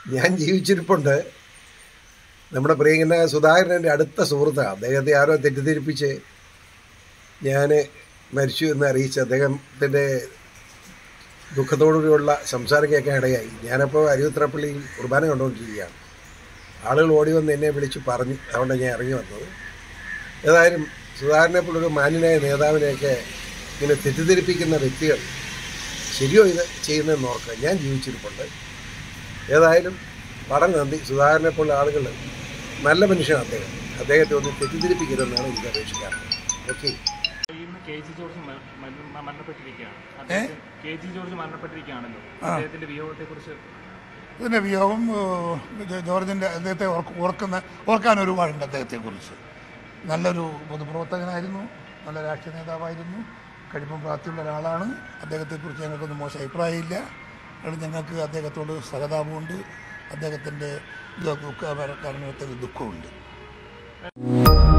ഞാൻ ജീവിച്ചിരിപ്പുണ്ട് നമ്മുടെ പ്രിയങ്കനായ സുധാകരൻ എൻ്റെ അടുത്ത സുഹൃത്താണ് അദ്ദേഹത്തെ ആരോ തെറ്റിദ്ധരിപ്പിച്ച് ഞാൻ മരിച്ചു എന്ന് അറിയിച്ച് അദ്ദേഹത്തിൻ്റെ ദുഃഖത്തോടുകൂടിയുള്ള സംസാരം കേൾക്കാൻ ഇടയായി ഞാനപ്പോൾ അരുവിത്രപ്പള്ളിയിൽ കുർബാന കണ്ടുകൊണ്ടിരിക്കുകയാണ് ആളുകൾ ഓടി വന്ന് എന്നെ വിളിച്ച് പറഞ്ഞു അതുകൊണ്ടാണ് ഞാൻ ഇറങ്ങി വന്നത് ഏതായാലും സുധാകരനെ പോലൊരു മാന്യനായ നേതാവിനെയൊക്കെ ഇങ്ങനെ തെറ്റിദ്ധരിപ്പിക്കുന്ന വ്യക്തികൾ ശരിയോ ഇത് ചെയ്യുന്നതെന്ന് ഓർക്കുക ഞാൻ ജീവിച്ചിരിപ്പുണ്ട് ഏതായാലും വളരെ നന്ദി സുധാകരനെ പോലുള്ള ആളുകൾ നല്ല മനുഷ്യനാണ് അദ്ദേഹം അദ്ദേഹത്തെ ഒന്ന് തെറ്റിദ്ധരിപ്പിക്കരുതെന്നാണ് എനിക്ക് അപേക്ഷിക്കാറുള്ളത് ഓക്കെ ഇന്ന് കെ ജി ജോർജ് മ- മര- മരണപ്പെട്ടിരിക്കുകയാണ് അദ്ദേഹത്തിന് കെ ജി ജോർജ് മരണപ്പെട്ടിരിക്കുകയാണല്ലോ അദ്ദേഹത്തിന്റെ വിയോഗത്തെ കുറിച്ച് ഇതിൻ്റെ വിയോഗം ഏഹ്, ഇത് ജോർജിൻ്റെ അദ്ദേഹത്തെ ഓർക്ക് ഓർക്കുന്ന ഓർക്കാൻ ഒരുപാടുണ്ട് അദ്ദേഹത്തെക്കുറിച്ച് നല്ലൊരു പൊതുപ്രവർത്തകനായിരുന്നു നല്ല രാഷ്ട്രീയ നേതാവായിരുന്നു കഴിപ്പം പ്രാപ്തിയുള്ള ഒരാളാണ് അദ്ദേഹത്തെക്കുറിച്ച് ഞങ്ങൾക്കൊന്നും മോശം അഭിപ്രായമില്ല അതുകൊണ്ട് ഞങ്ങൾക്ക് അദ്ദേഹത്തോട് സഹതാപമുണ്ട് അദ്ദേഹത്തിൻ്റെ ദുഃഖ മരണത്തിൽ ദുഃഖമുണ്ട്